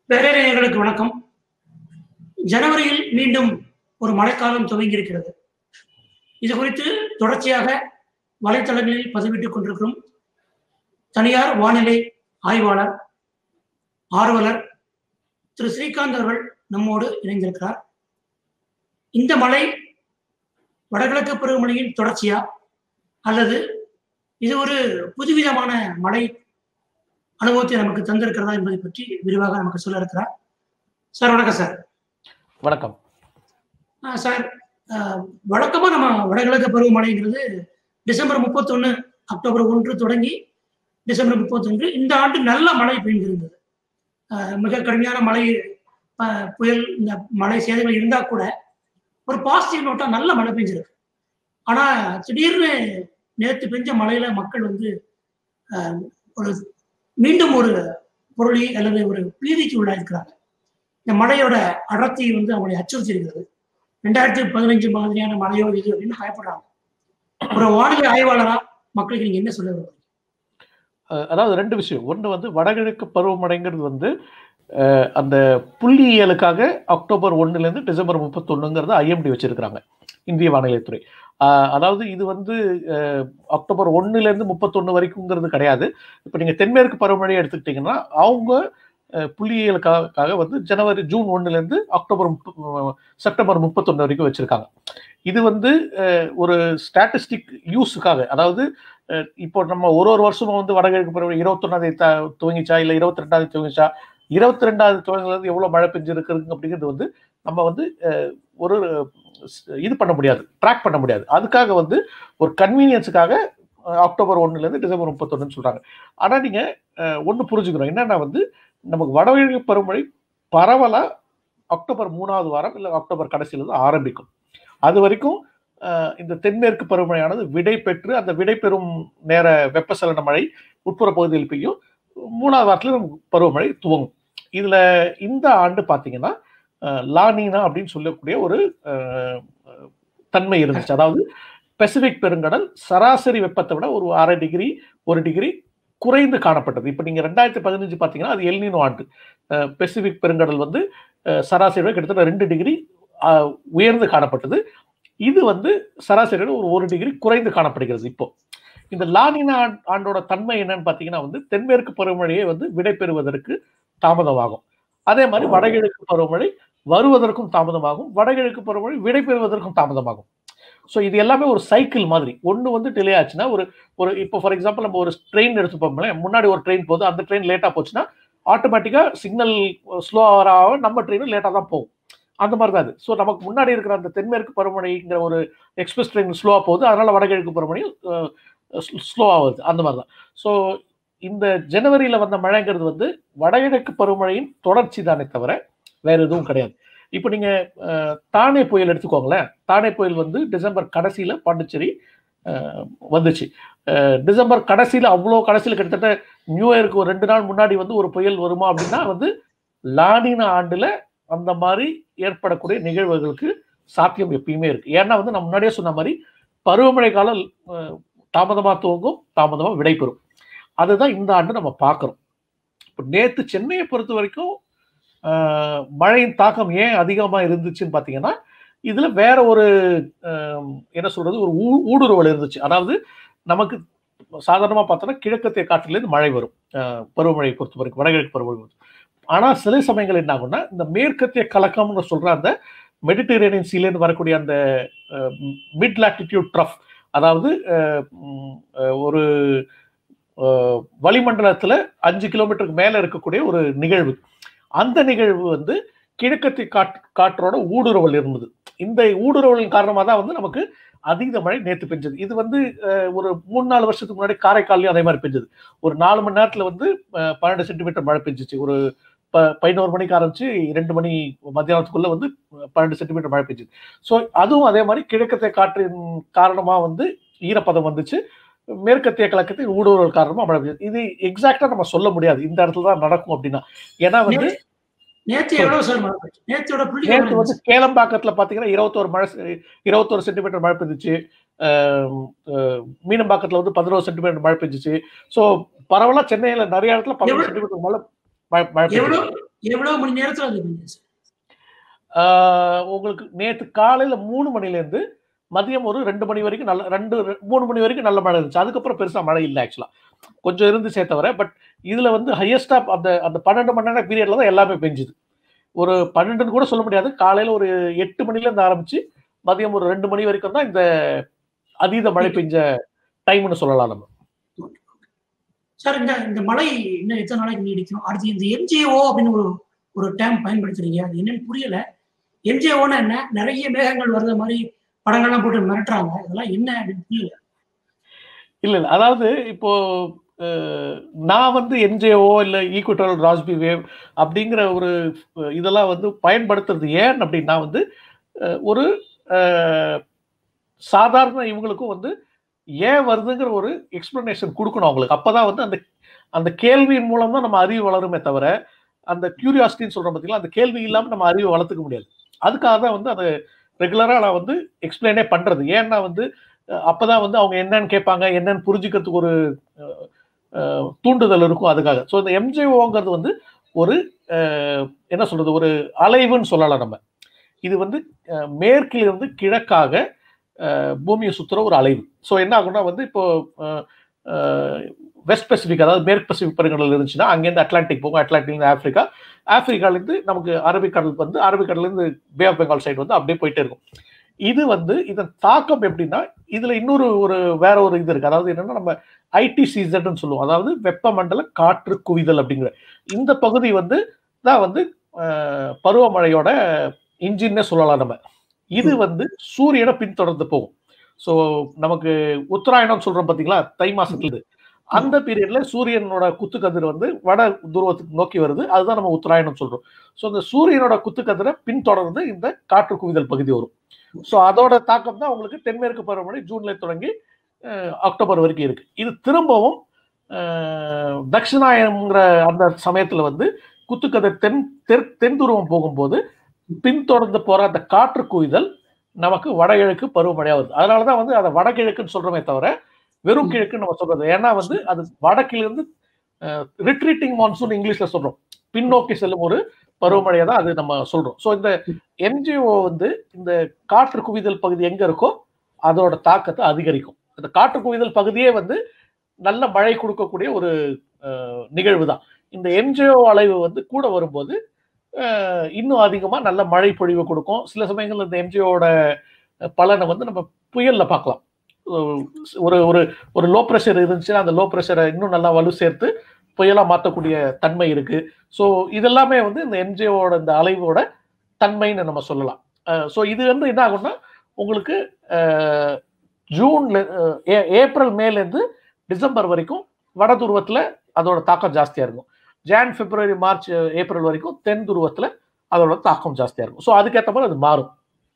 பேரறிஞர்களுக்கு வணக்கம் ஜனவரியில் மீண்டும் ஒரு மழைக்காலம் துவங்கி இருக்கிறது இது குறித்து தொடர்ச்சியாக வலைத்தளங்களில் பதிவிட்டுக் கொண்டிருக்கிறோம் தனியார் வானிலை ஆய்வாளர் ஆர்வலர் திரு ஸ்ரீகாந்த் அவர்கள் நம்மோடு இணைந்திருக்கிறார் இந்த மழை வடகிழக்கு பருவமழையின் தொடர்ச்சியா அல்லது இது ஒரு புதுவிதமான மழை அனுபவத்தை நமக்கு தந்திருக்கிறதா என்பதை பற்றி விரிவாக நமக்கு சொல்ல இருக்கிறார் சார் வணக்கம் சார் வணக்கம் ஆ, சார் ஆ, வழக்கமா நம்ம வடகிழக்கு பருவமழைங்கிறது டிசம்பர் முப்பத்தொன்னு அக்டோபர் ஒன்று தொடங்கி டிசம்பர் முப்பத்தொன்று இந்த ஆண்டு நல்ல மழை பெய்திருந்தது ஆ, மிக கடுமையான மழை ஆ, புயல் இந்த மழை சேதங்கள் இருந்தா கூட ஒரு பாசிட்டிவ் நோட்டா நல்ல மழை பெஞ்சிருக்கு ஆனா திடீர்னு நேற்று பெஞ்ச மழையில மக்கள் வந்து ஆ, ஒரு மீண்டும் ஒரு பொருளி அல்லது ஒரு பீதிக்கு உள்ளாயிருக்கிறாங்க இந்த மழையோட அடர்த்தி வந்து அவங்களை அச்சுறுத்தி இருக்கிறது ரெண்டாயிரத்தி பதினஞ்சு மாதிரியான மழையோ இது அப்படின்னு பயப்படுறாங்க ஒரு வானிலை ஆய்வாளரா மக்களுக்கு நீங்க என்ன சொல்ல விரும்புறீங்க அஹ் அதாவது ரெண்டு விஷயம் ஒன்று வந்து வடகிழக்கு பருவமழைங்கிறது வந்து அஹ், அந்த புள்ளியியலுக்காக அக்டோபர் ஒன்றுலேருந்து டிசம்பர் முப்பத்தொன்னுங்கிறது ஐஎம்டி வச்சிருக்கிறாங்க இந்திய வானிலைத்துறை அஹ், அதாவது இது வந்து அஹ், அக்டோபர் ஒன்றுலேருந்து முப்பத்தொன்று வரைக்குங்கிறது கிடையாது இப்போ நீங்கள் தென்மேற்கு பருவமழையை எடுத்துக்கிட்டிங்கன்னா அவங்க அஹ், புள்ளியியலுக்காக வந்து ஜனவரி ஜூன் ஒன்றுலேருந்து அக்டோபர் முப்ப- செப்டம்பர் முப்பத்தொன்று வரைக்கும் வச்சிருக்காங்க இது வந்து அஹ், ஒரு ஸ்டாட்டிஸ்டிக் யூஸுக்காக அதாவது அஹ் இப்போ நம்ம ஒரு ஒரு வருஷமும் வந்து வடகிழக்கு பருவமழை இருபத்தொன்னாந்தேதி த- துவங்கிச்சா இல்லை இருபத்தி ரெண்டாவது துவங்கிச்சா இருபத்தி ரெண்டாவது துவங்கிலிருந்து எவ்வளோ மழை பெஞ்சிருக்குங்க அப்படிங்கிறது வந்து நம்ம வந்து அஹ், ஒரு அஹ், இது பண்ண முடியாது ட்ராக் பண்ண முடியாது அதுக்காக வந்து ஒரு கன்வீனியன்ஸுக்காக அஹ், அக்டோபர் ஒன்றுலேருந்து டிசம்பர் முப்பத்தொன்னுன்னு சொல்கிறாங்க ஆனால் நீங்கள் ஒன்று புரிஞ்சுக்கணும் என்னன்னா வந்து நமக்கு வடகிழக்கு பருவமழை பரவலாக அக்டோபர் மூணாவது வாரம் இல்லை அக்டோபர் கடைசியிலிருந்து ஆரம்பிக்கும் அது வரைக்கும் அஹ், இந்த தென்மேற்கு பருவமழையானது விடை பெற்று அந்த விடை பெறும் நேர வெப்பசலன மழை உட்புற பகுதியில் பெய்யும் மூணாவது வாரத்தில் நமக்கு பருவமழை துவங்கும் இதுல இந்த ஆண்டு பார்த்தீங்கன்னா அஹ், லானினா அப்படின்னு சொல்லக்கூடிய ஒரு அஹ், அஹ், தன்மை இருந்துச்சு அதாவது பசிபிக் பெருங்கடல் சராசரி வெப்பத்தை விட ஒரு அரை டிகிரி ஒரு டிகிரி குறைந்து காணப்பட்டது இப்போ நீங்க ரெண்டாயிரத்தி பதினஞ்சு பார்த்தீங்கன்னா அது எல்னினோ ஆண்டு அஹ், பசிபிக் பெருங்கடல் வந்து அஹ், சராசரி விட கிட்டத்தட்ட ரெண்டு டிகிரி அஹ், உயர்ந்து காணப்பட்டது இது வந்து சராசரியோட ஒரு ஒரு டிகிரி குறைந்து காணப்படுகிறது இப்போ இந்த லானினா ஆண்- ஆண்டோட தன்மை என்னன்னு பார்த்தீங்கன்னா வந்து தென்மேற்கு பருவமழையை வந்து விடைபெறுவதற்கு தாமதமாகும் அதே மாதிரி வடகிழக்கு பருவமழை வருவதற்கும் தாமதமாகும் வடகிழக்கு பருவமழை விடைபெறுவதற்கும் தாமதமாகும் ஸோ இது எல்லாமே ஒரு சைக்கிள் மாதிரி ஒன்று வந்து டிலே ஆச்சுன்னா ஒரு ஒரு இப்போ ஃபார் எக்ஸாம்பிள் நம்ம ஒரு ட்ரெயின் எடுத்துப்போம்ல முன்னாடி ஒரு ட்ரெயின் போகுது அந்த ட்ரெயின் லேட்டாக போச்சுன்னா ஆட்டோமேட்டிக்காக சிக்னல் ஸ்லோ ஆக நம்ம ட்ரெயினும் லேட்டாக தான் போகும் அந்த மாதிரி தான் அது ஸோ நமக்கு முன்னாடி இருக்கிற அந்த தென்மேற்கு பருவமழைங்கிற ஒரு எக்ஸ்பிரஸ் ட்ரெயின் ஸ்லோவாக போகுது அதனால வடகிழக்கு பருவமழையும் ஸ்லோவாக வருது அந்த மாதிரி தான் ஸோ இந்த ஜனவரியில் வந்த மழைங்கிறது வந்து வடகிழக்கு பருவமழையின் தொடர்ச்சி தானே தவிர வேற எதுவும் கிடையாது இப்போ நீங்க அஹ், தானே புயல் எடுத்துக்கோங்களேன் தானே புயல் வந்து டிசம்பர் கடைசியில பாண்டிச்சேரி அஹ், வந்துச்சு அஹ், டிசம்பர் கடைசியில அவ்வளோ கடைசியில கிட்டத்தட்ட நியூ இயருக்கு ஒரு ரெண்டு நாள் முன்னாடி வந்து ஒரு புயல் வருமா அப்படின்னா வந்து லானின ஆண்டுல அந்த மாதிரி ஏற்படக்கூடிய நிகழ்வுகளுக்கு சாத்தியம் எப்பயுமே இருக்கு ஏன்னா வந்து நான் முன்னாடியே சொன்ன மாதிரி பருவமழை காலம் அஹ், தாமதமா துவங்கும் தாமதமா விடைபெறும் அதுதான் இந்த ஆண்டு நம்ம பார்க்குறோம் இப்போ நேற்று சென்னையை பொறுத்த வரைக்கும் ஆஹ், மழையின் தாக்கம் ஏன் அதிகமா இருந்துச்சுன்னு பார்த்தீங்கன்னா இதுல வேற ஒரு ஆஹ், என்ன சொல்றது ஒரு ஊ- ஊடுருவல் இருந்துச்சு அதாவது நமக்கு சாதாரணமா பார்த்தோன்னா கிழக்கத்திய காற்றிலேருந்து மழை வரும் ஆஹ், பருவமழை பொறுத்த வரைக்கும் வடகிழக்கு பருவமழை பொறுத்த ஆனா சில சமயங்கள் என்ன ஆகும்னா இந்த மேற்கத்திய கலக்கம்னு சொல்ற அந்த மெடிட்டரேனியன் சீலேருந்து வரக்கூடிய அந்த மிட் லாட்டிடியூட் ட்ரஃப் அதாவது அஹ், உம், அஹ், ஒரு அஹ், வளிமண்டலத்துல அஞ்சு கிலோமீட்டருக்கு மேல இருக்கக்கூடிய ஒரு நிகழ்வு அந்த நிகழ்வு வந்து கிழக்கத்திய காற்று காற்றோட ஊடுருவல் இருந்தது இந்த ஊடுருவலின் காரணமாக தான் வந்து நமக்கு அதீத மழை நேற்று பெஞ்சது இது வந்து அஹ், ஒரு மூணு நாலு வருஷத்துக்கு முன்னாடி காரைக்கால்லையும் அதே மாதிரி பெஞ்சது ஒரு நாலு மணி நேரத்துல வந்து அஹ், பன்னெண்டு சென்டிமீட்டர் மழை பெஞ்சிச்சு ஒரு ப பதினோரு மணிக்கு ஆரம்பிச்சு ரெண்டு மணி மத்தியானத்துக்குள்ள வந்து பன்னெண்டு சென்டிமீட்டர் மழை பெஞ்சுது ஸோ அதுவும் அதே மாதிரி கிழக்கத்திய காற்றின் காரணமா வந்து ஈரப்பதம் வந்துச்சு மேற்கத்திய கலக்கத்தின் ஊடுருவல் காரணமா மழை பெய்யுது இது எக்ஸாக்டா நம்ம சொல்ல முடியாது இந்த இடத்துல தான் நடக்கும் அப்படின்னா ஏன்னா வந்து நேற்று எவ்வளவு சார் மழை பெய்யுது? நேற்றோட புள்ளி நேற்று எவ்வளவு வந்து கேளம்பாக்கத்துல பாத்தீங்கன்னா இருபத்தோரு மழை இருபத்தோரு சென்டிமீட்டர் மழை பெஞ்சிச்சு ஆஹ் ஆஹ் மீனம்பாக்கத்துல வந்து பதினோரு சென்டிமீட்டர் மழை பெஞ்சிச்சு ஸோ பரவலா சென்னையில நிறைய இடத்துல பதினோரு எவ்வளவு- சென்டிமீட்டர் மழை மழை மழை எவ்வளவு பெஞ்சிச்சு எவ்வளவு மணி நேரத்துல அது பெய்யுது சார் ஆஹ் உங்களுக்கு நேற்று காலையில மூணு மணிலேருந்து மதியம் ஒரு ரெண்டு மணி வரைக்கும் நல்ல ரெண்டு மூணு மணி வரைக்கும் நல்ல மழை இருந்துச்சு அதுக்கப்புறம் பெருசா மழை இல்லை ஆக்சுவலா கொஞ்சம் இருந்துச்சே தவிர பட் இதுல வந்து ஹையஸ்டா அந்த அந்த பன்னெண்டு மணி நேரம் பீரியட்ல தான் எல்லாமே பெஞ்சுது ஒரு பன்னெண்டுன்னு கூட சொல்ல முடியாது காலையில ஒரு எட்டு மணில இருந்து ஆரம்பிச்சு மதியம் ஒரு ரெண்டு மணி வரைக்கும் தான் இந்த அதீத மழை பெஞ்ச டைம்னு சொல்லலாம் நம்ம சார் இந்த இந்த மழை இன்னும் எத்தனை நாளைக்கு நீடிக்கும் அடுத்து இந்த எம்ஜிஓ அப்படின்னு ஒரு ஒரு டேம் பயன்படுத்துறீங்க அது என்னன்னு புரியல எம்ஜிஓன்னா என்ன நிறைய மேகங்கள் வர்ற மாதிரி படங்கள்லாம் போட்டு மிரட்டுறாங்க இதெல்லாம் என்ன அப்படின்னு புரியல இல்ல இல்ல அதாவது இப்போ அஹ், நான் வந்து என்ஜேஓ இல்ல ஈக்குவட்டல் ராஸ்பி வேவ் அப்படிங்கிற ஒரு அஹ், இதெல்லாம் வந்து பயன்படுத்துறது ஏன் அப்படின்னா வந்து அஹ், ஒரு அஹ், சாதாரண இவங்களுக்கும் வந்து ஏன் வருதுங்கிற ஒரு எக்ஸ்பிளனேஷன் கொடுக்கணும் அவங்களுக்கு அப்பதான் வந்து அந்த அந்த கேள்வியின் மூலம் தான் நம்ம அறிவு வளருமே தவிர அந்த கியூரியாசிட்டின்னு சொல்றோம் பார்த்தீங்களா அந்த கேள்வி இல்லாம நம்ம அறிவை வளர்த்துக்க முடியாது அதுக்காக தான் வந்து அதை ரெகுலரா நான் வந்து எக்ஸ்பிளைனே பண்றது ஏன்னா வந்து அஹ், அப்பதான் வந்து அவங்க என்னன்னு கேட்பாங்க என்னன்னு புரிஞ்சுக்கிறதுக்கு ஒரு அஹ், அஹ், தூண்டுதல் இருக்கும் அதுக்காக ஸோ இந்த எம்ஜிஓங்கிறது வந்து ஒரு அஹ், என்ன சொல்றது ஒரு அலைவுன்னு சொல்லலாம் நம்ம இது வந்து அஹ், மேற்கிலிருந்து கிழக்காக அஹ், பூமியை சுத்துற ஒரு அலைவு ஸோ என்ன ஆகும்னா வந்து இப்போ வெஸ்ட் பசிபிக் அதாவது மேற்கு பசிபிக் பெருங்கடல் இருந்துச்சுன்னா அங்கேருந்து அட்லாண்டிக் போகும் அட்லாண்டிக்லேருந்து ஆப்பிரிக்கா ஆப்பிரிக்காலேருந்து நமக்கு அரபிக்கடல் வந்து அரபிக்கடல்லேருந்து பே ஆஃப் பெங்கால் சைடு வந்து அப்படியே போயிட்டே இருக்கும் இது வந்து இதன் தாக்கம் எப்படின்னா இதுல இன்னொரு ஒரு வேற ஒரு இது இருக்கு அதாவது என்னன்னா நம்ம ஐடிசிசட்னு சொல்லுவோம் அதாவது வெப்பமண்டல காற்று குவிதல் அப்படிங்கிற இந்த பகுதி வந்து தான் வந்து அஹ், பருவமழையோட இன்ஜின்னே சொல்லலாம் நம்ம இது வந்து சூரியனை பின்தொடர்ந்து போகும் ஸோ நமக்கு உத்தராயணம் சொல்றோம் பாத்தீங்களா தை மாசத்துல இது. அந்த பீரியட்ல சூரியனோட குத்துக்கதிர் வந்து வட துருவத்துக்கு நோக்கி வருது அதுதான் நம்ம உத்தராயணம் சொல்றோம் ஸோ இந்த சூரியனோட குத்துக்கதிரை பின்தொடர்ந்து இந்த காற்று குவிதல் பகுதி வரும் ஸோ அதோட தாக்கம் தான் உங்களுக்கு தென்மேற்கு பருவமழை ஜூன்ல தொடங்கி அஹ், அக்டோபர் வரைக்கும் இருக்கு இது திரும்பவும் அஹ், தட்சிணாயனம்ங்கிற அந்த சமயத்துல வந்து குத்துக்கதிர் தென் தெற் தென் துருவம் போகும்போது பின்தொடர்ந்து போற அந்த காற்று குவிதல் நமக்கு வடகிழக்கு பருவமழையா வருது அதனாலதான் வந்து அதை வடகிழக்குன்னு சொல்றோமே தவிர வெறும் கிழக்குன்னு நம்ம சொல்றது ஏன்னா வந்து அது வடக்கிலிருந்து ரிட்ரீட்டிங் மான்சூன் இங்கிலீஷ்ல சொல்றோம் பின்னோக்கி செல்லும் ஒரு பருவமழையை தான் அது நம்ம சொல்றோம் ஸோ இந்த எம்ஜிஓ வந்து இந்த காற்று குவிதல் பகுதி எங்க இருக்கோ அதோட தாக்கத்தை அதிகரிக்கும் அந்த காற்று குவிதல் பகுதியே வந்து நல்ல மழை கொடுக்கக்கூடிய ஒரு நிகழ்வு தான் இந்த எம்ஜிஓ அலைவு வந்து கூட வரும்போது அஹ், இன்னும் அதிகமா நல்ல மழை பொழிவு கொடுக்கும் சில சமயங்கள்ல இந்த எம்ஜிஓட பலனை வந்து நம்ம புயல்ல பார்க்கலாம் ஒரு ஒரு ஒரு லோ ப்ரெஷர் இருந்துச்சுன்னா அந்த லோ ப்ரெஷரை இன்னும் நல்லா வலு சேர்த்து புயலா மாற்றக்கூடிய தன்மை இருக்கு ஸோ இதெல்லாமே வந்து இந்த எம்ஜிஓட இந்த அலைவோட தன்மைன்னு நம்ம சொல்லலாம் ஸோ இது வந்து என்ன ஆகும்னா உங்களுக்கு அஹ், ஜூன்ல அஹ், ஏ- ஏப்ரல் மேலேருந்து டிசம்பர் வரைக்கும் வட துருவத்துல அதோட தாக்கம் ஜாஸ்தியா இருக்கும் ஜான் பிப்ரவரி மார்ச் ஏப்ரல் வரைக்கும் தென் துருவத்துல அதோட தாக்கம் ஜாஸ்தியா இருக்கும் ஸோ அதுக்கேற்ற மாதிரி அது மாறும்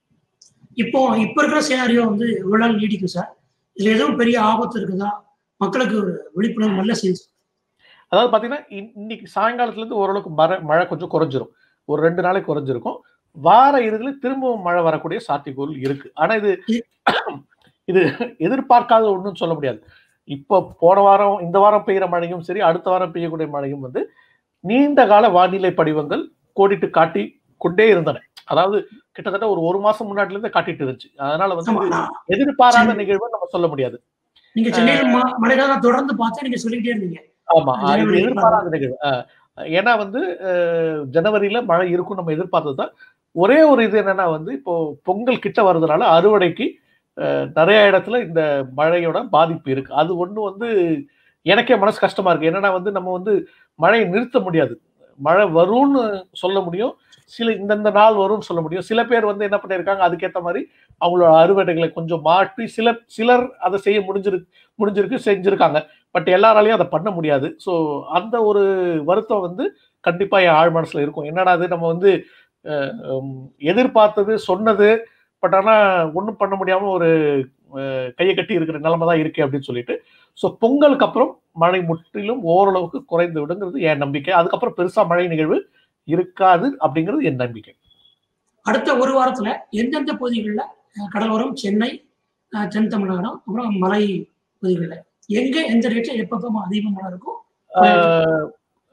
இப்போ இப்ப இருக்கிற சினாரியோ வந்து இவ்வளவு நாள் நீடிக்கும் சார் இதுல எதுவும் பெரிய ஆபத்து இருக்குதா மக்களுக்கு ஒரு விழிப்புணர்வு நல்ல செய்தி அதாவது பாத்தீங்கன்னா இன்- இன்னைக்கு சாயங்காலத்துல இருந்து ஓரளவுக்கு மழை மழை கொஞ்சம் குறைஞ்சிரும் ஒரு ரெண்டு நாளைக்கு குறைஞ்சிருக்கும் வார இறுதியில திரும்பவும் மழை வரக்கூடிய சாத்தியக்கூறு இருக்கு ஆனா இது இது எதிர்பார்க்காத ஒண்ணுன்னு சொல்ல முடியாது இப்போ போன வாரம் இந்த வாரம் பெய்யுற மழையும் சரி அடுத்த வாரம் பெய்யக்கூடிய மழையும் வந்து நீண்ட கால வானிலை படிவங்கள் கோடிட்டு காட்டி கொண்டே இருந்தன அதாவது கிட்டத்தட்ட ஒரு ஒரு மாசம் முன்னாடில இருந்து காட்டிட்டு இருந்துச்சு அதனால வந்து ஆமா, இது நான் எதிர்பாராத சரி. நிகழ்வு நம்ம சொல்ல முடியாது நீங்க சென்னையில ம- மழைக்காக தொடர்ந்து பார்த்தா நீங்க சொல்லிக்கிட்டே இருந்தீங்க ஆமா ஆ, இது ஜனவரி எதிர்பாராத நிகழ்வு ஆ, ஏன்னா வந்து அஹ், ஜனவரியில மழை இருக்கும் நம்ம எதிர்பார்த்தது தான் ஒரே ஒரு இது என்னன்னா வந்து இப்போ பொங்கல் கிட்ட வர்றதுனால அறுவடைக்கு அஹ், நிறைய இடத்துல இந்த மழையோட பாதிப்பு இருக்கு அது ஒண்ணு வந்து எனக்கே மனசு கஷ்டமா இருக்கு என்னன்னா வந்து நம்ம வந்து மழையை நிறுத்த முடியாது மழை வரும்னு சொல்ல முடியும் சில இந்தந்த நாள் வரும்னு சொல்ல முடியும் சில பேர் வந்து என்ன பண்ணியிருக்காங்க அதுக்கேற்ற மாதிரி அவங்களோட அறுவடைகளை கொஞ்சம் மாற்றி சில சிலர் அதை செய்ய முடிஞ்சிரு முடிஞ்சிருக்கு செஞ்சிருக்காங்க பட் எல்லாராலையும் அதை பண்ண முடியாது ஸோ அந்த ஒரு வருத்தம் வந்து கண்டிப்பா என் ஆழ் மனசுல இருக்கும் என்னடா அது நம்ம வந்து அஹ், உம், எதிர்பார்த்தது சொன்னது பட் ஆனா ஒன்றும் பண்ண முடியாம ஒரு அஹ், கையை கட்டி இருக்கிற நிலைமை தான் இருக்கு அப்படின்னு சொல்லிட்டு ஸோ பொங்கலுக்கு அப்புறம் மழை முற்றிலும் ஓரளவுக்கு குறைந்து விடுங்கிறது என் நம்பிக்கை அதுக்கப்புறம் பெருசா மழை நிகழ்வு இருக்காது அப்படிங்கிறது என் நம்பிக்கை அடுத்த ஒரு வாரத்துல எந்தெந்த பகுதிகளில் கடலோரம் சென்னை அஹ், தென் தமிழகம் அப்புறம் மலை பகுதிகளில் எங்க எந்த ரேட்ல எப்பப்போ அதிகமா மழை இருக்கும் ஆஹ்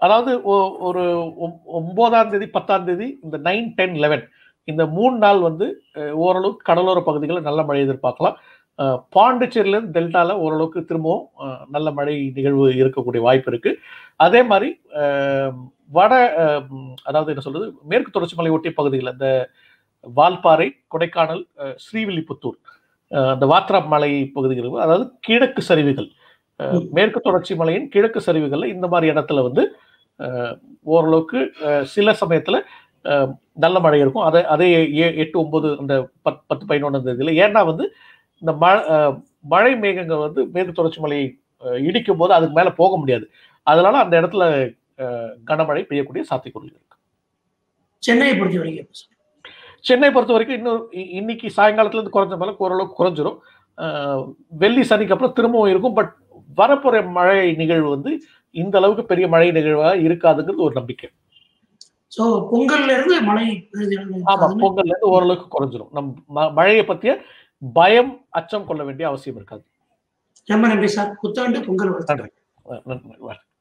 அதாவது ஒ- ஒரு ஒம்- ஒன்பதாம் தேதி பத்தாம் தேதி இந்த நைன் டென் லெவன் இந்த மூணு நாள் வந்து அஹ், ஓரளவுக்கு கடலோர பகுதிகளில் நல்ல மழை எதிர்பார்க்கலாம் அஹ், பாண்டிச்சேரியிலேருந்து டெல்டால ஓரளவுக்கு திரும்பவும் அஹ், நல்ல மழை நிகழ்வு இருக்கக்கூடிய வாய்ப்பு இருக்கு அதே மாதிரி அஹ், வட அஹ், ம், அதாவது என்ன சொல்றது மேற்கு தொடர்ச்சி மலை ஒட்டிய பகுதிகள் இந்த வால்பாறை கொடைக்கானல் அஹ், ஸ்ரீவில்லிபுத்தூர் அஹ், அந்த வாத்ரா மலை பகுதிகள் அதாவது கிழக்கு சரிவுகள் அஹ், ம். மேற்கு தொடர்ச்சி மலையின் கிழக்கு சரிவுகள்ல இந்த மாதிரி இடத்துல வந்து அஹ், ஓரளவுக்கு அஹ், சில சமயத்துல அஹ், நல்ல மழை இருக்கும் அதை அதே ஏ- எட்டு ஒன்பது அந்த பத் பத்து பதினொன்றாம் தேதியில ஏன்னா வந்து இந்த மழை மழை மேகங்கள் வந்து மேற்கு தொடர்ச்சி மலையை அஹ், இடிக்கும் போது அதுக்கு மேல போக முடியாது அதனால அந்த இடத்துல அஹ், கனமழை பெய்யக்கூடிய சாத்தியக்கூறுகள் இருக்கு சென்னையை பொறுத்த வரைக்கும் எப்படி சார்? சென்னை பொறுத்த வரைக்கும் இன்னும் இ- இன்னைக்கு சாயங்காலத்துல இருந்து குறைஞ்ச மேல ஓரளவுக்கு குறைஞ்சிரும் அஹ், வெள்ளி சனிக்கு அப்புறம் திரும்பவும் இருக்கும் பட் வரப்போற மழை நிகழ்வு வந்து இந்த அளவுக்கு பெரிய மழை நிகழ்வாக இருக்காதுங்கிறது ஒரு நம்பிக்கை சோ பொங்கல்ல இருந்து மழை பெய்து ஆமா இருக்காதுன்னு பொங்கல்ல இருந்து ஓரளவுக்கு குறைஞ்சிரும் நம் ம- மழையை பத்திய பயம் அச்சம் கொள்ள வேண்டிய அவசியம் இருக்காது ரொம்ப நன்றி சார் புத்தாண்டு பொங்கல் வாழ்த்துக்கள் அஹ் நன்றி.